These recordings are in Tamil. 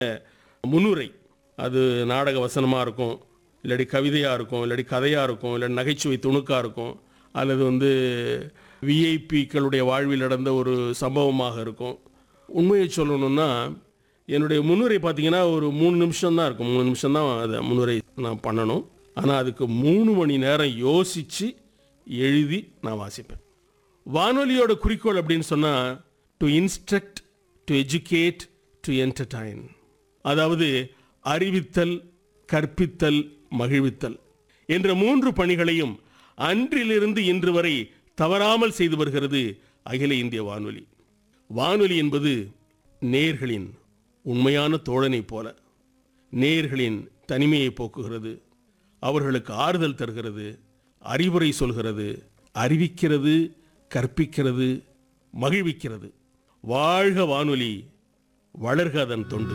முன்னுரை அது நாடக வசனமாக இருக்கும் இல்லாட்டி கவிதையாக இருக்கும் இல்லாட்டி கதையாக இருக்கும் இல்லாட்டி நகைச்சுவை துணுக்காக இருக்கும் அல்லது வந்து விஐபிக்களுடைய வாழ்வில் நடந்த ஒரு சம்பவமாக இருக்கும் உண்மையை சொல்லணும்னா என்னுடைய முன்னுரை பார்த்தீங்கன்னா ஒரு மூணு நிமிஷம் தான் இருக்கும் மூணு நிமிஷம் தான் அதை முன்னுரை நான் பண்ணணும் ஆனால் அதுக்கு மூணு மணி நேரம் யோசித்து எழுதி நான் வாசிப்பேன் வானொலியோட குறிக்கோள் அப்படின்னு சொன்னால் to instruct to educate to entertain அதாவது அறிவித்தல் கற்பித்தல் மகிழ்வித்தல் என்ற மூன்று பணிகளையும் அன்றிலிருந்து இன்று வரை தவறாமல் செய்து வருகிறது அகில இந்திய வானொலி வானொலி என்பது நேர்களின் உண்மையான தோழனைப் போல நேர்களின் தனிமையை போக்குகிறது அவர்களுக்கு ஆறுதல் தருகிறது அறிவுரை சொல்கிறது அறிவிக்கிறது கற்பிக்கிறது மகிழ்விக்கிறது வாழ்க வானொலி வளர்க அதன் தொண்டு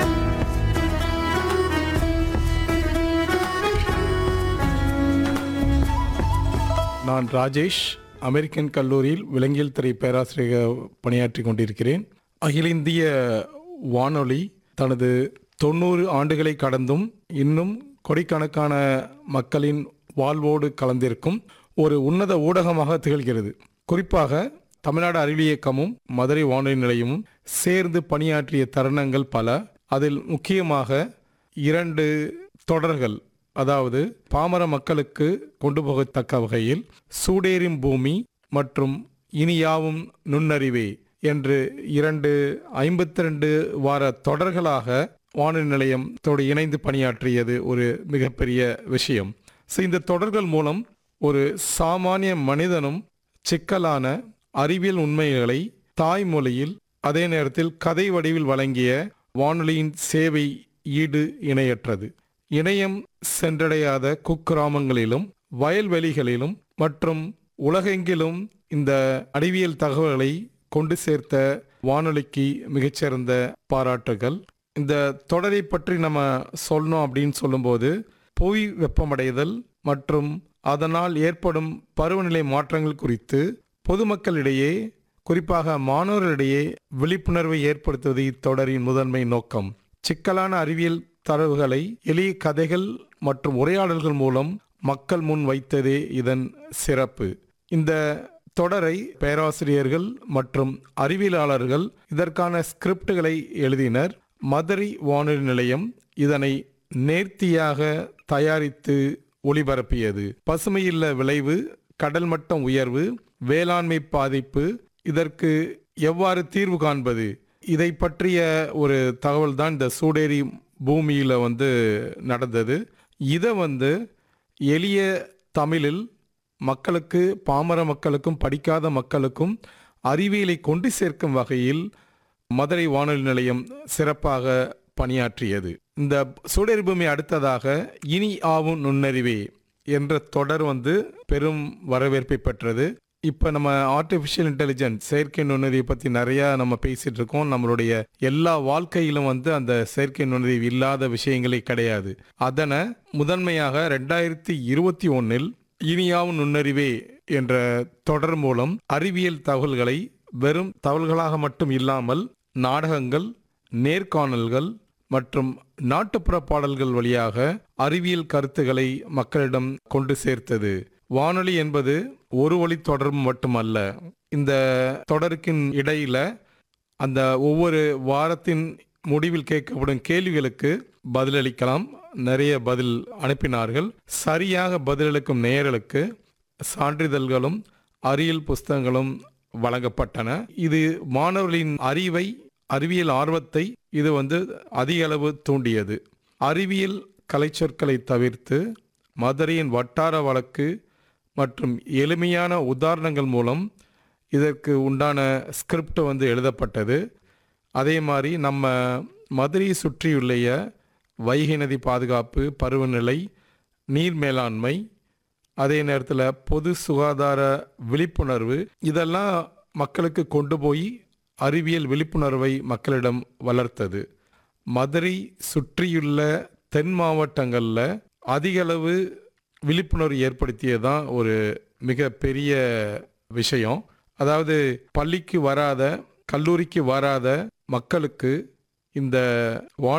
நான் ராஜேஷ் அமெரிக்கன் கல்லூரியில் விலங்கியல் துறை பேராசிரியர் பணியாற்றி கொண்டிருக்கிறேன் அகில இந்திய வானொலி தனது தொண்ணூறு ஆண்டுகளை கடந்தும் இன்னும் கோடிக்கணக்கான மக்களின் வாழ்வோடு கலந்திருக்கும் ஒரு உன்னத ஊடகமாக திகழ்கிறது குறிப்பாக தமிழ்நாடு அறிவியல் இயக்கமும் மதுரை வானொலி நிலையமும் சேர்ந்து பணியாற்றிய தருணங்கள் பல அதில் முக்கியமாக இரண்டு தொடர்கள் அதாவது பாமர மக்களுக்கு கொண்டு போகத்தக்க வகையில் சூடேறும் பூமி மற்றும் இனியாவும் நுண்ணறிவே என்று இரண்டு ஐம்பத்தி ரெண்டு வார தொடர்களாக வானொலி நிலையத்தோடு இணைந்து பணியாற்றியது ஒரு மிகப்பெரிய விஷயம் ஸோ இந்த தொடர்கள் மூலம் ஒரு சாமானிய மனிதனும் சிக்கலான அறிவியல் உண்மைகளை தாய்மொழியில் அதே நேரத்தில் கதை வடிவில் வழங்கிய வானொலியின் சேவை ஈடு இணையற்றது இணையம் சென்றடையாத குக்கிராமங்களிலும் வயல்வெளிகளிலும் மற்றும் உலகெங்கிலும் இந்த அறிவியல் தகவல்களை கொண்டு சேர்த்த வானொலிக்கு மிகச்சிறந்த பாராட்டுகள் இந்த தொடரை பற்றி நம்ம சொல்லணும் அப்படின்னு சொல்லும்போது புவி வெப்பமடைதல் மற்றும் அதனால் ஏற்படும் பருவநிலை மாற்றங்கள் குறித்து பொதுமக்களிடையே குறிப்பாக மாணவர்களிடையே விழிப்புணர்வை ஏற்படுத்துவது இத்தொடரின் முதன்மை நோக்கம் சிக்கலான அறிவியல் தரவுகளை எளிய கதைகள் மற்றும் உரையாடல்கள் மூலம் மக்கள் முன் வைத்ததே இதன் சிறப்பு இந்த தொடரை பேராசிரியர்கள் மற்றும் அறிவியலாளர்கள் இதற்கான ஸ்கிரிப்டுகளை எழுதினர் மதுரை வானொலி நிலையம் இதனை நேர்த்தியாக தயாரித்து ஒளிபரப்பியது பசுமையில்ல விளைவு கடல் மட்டம் உயர்வு வேளாண்மை பாதிப்பு இதற்கு எவ்வாறு தீர்வு காண்பது இதை பற்றிய ஒரு தகவல் தான் இந்த சூடேரி பூமியில் வந்து நடந்தது இதை வந்து எளிய தமிழில் மக்களுக்கு பாமர மக்களுக்கும் படிக்காத மக்களுக்கும் அறிவியலை கொண்டு சேர்க்கும் வகையில் மதுரை வானொலி நிலையம் சிறப்பாக பணியாற்றியது இந்த சூடேரி பூமி அடுத்ததாக இனி ஆவும் நுண்ணறிவே என்ற தொடர் வந்து பெரும் வரவேற்பை பெற்றது இப்போ நம்ம ஆர்டிஃபிஷியல் இன்டெலிஜென்ஸ் செயற்கை நுண்ணறிவை பற்றி நிறையா நம்ம பேசிட்டு இருக்கோம் நம்மளுடைய எல்லா வாழ்க்கையிலும் வந்து அந்த செயற்கை நுண்ணறிவு இல்லாத விஷயங்களே கிடையாது அதனை முதன்மையாக ரெண்டாயிரத்தி இருபத்தி ஒன்னில் இனியாவும் நுண்ணறிவே என்ற தொடர் மூலம் அறிவியல் தகவல்களை வெறும் தகவல்களாக மட்டும் இல்லாமல் நாடகங்கள் நேர்காணல்கள் மற்றும் நாட்டுப்புற பாடல்கள் வழியாக அறிவியல் கருத்துக்களை மக்களிடம் கொண்டு சேர்த்தது வானொலி என்பது ஒரு வழி தொடர்பு மட்டுமல்ல இந்த தொடருக்கின் இடையில அந்த ஒவ்வொரு வாரத்தின் முடிவில் கேட்கப்படும் கேள்விகளுக்கு பதிலளிக்கலாம் நிறைய பதில் அனுப்பினார்கள் சரியாக பதிலளிக்கும் நேயர்களுக்கு சான்றிதழ்களும் அறிவியல் புஸ்தகங்களும் வழங்கப்பட்டன இது மாணவர்களின் அறிவை அறிவியல் ஆர்வத்தை இது வந்து அதிக அளவு தூண்டியது அறிவியல் கலைச்சொற்களை தவிர்த்து மதுரையின் வட்டார வழக்கு மற்றும் எளிமையான உதாரணங்கள் மூலம் இதற்கு உண்டான ஸ்கிரிப்ட் வந்து எழுதப்பட்டது அதே மாதிரி நம்ம மதுரையை சுற்றியுள்ள வைகை நதி பாதுகாப்பு பருவநிலை நீர் மேலாண்மை அதே நேரத்தில் பொது சுகாதார விழிப்புணர்வு இதெல்லாம் மக்களுக்கு கொண்டு போய் அறிவியல் விழிப்புணர்வை மக்களிடம் வளர்த்தது மதுரை சுற்றியுள்ள தென் மாவட்டங்களில் அதிகளவு விழிப்புணர்வு ஏற்படுத்தியதான் ஒரு மிக பெரிய விஷயம் அதாவது பள்ளிக்கு வராத கல்லூரிக்கு வராத மக்களுக்கு இந்த வானொலி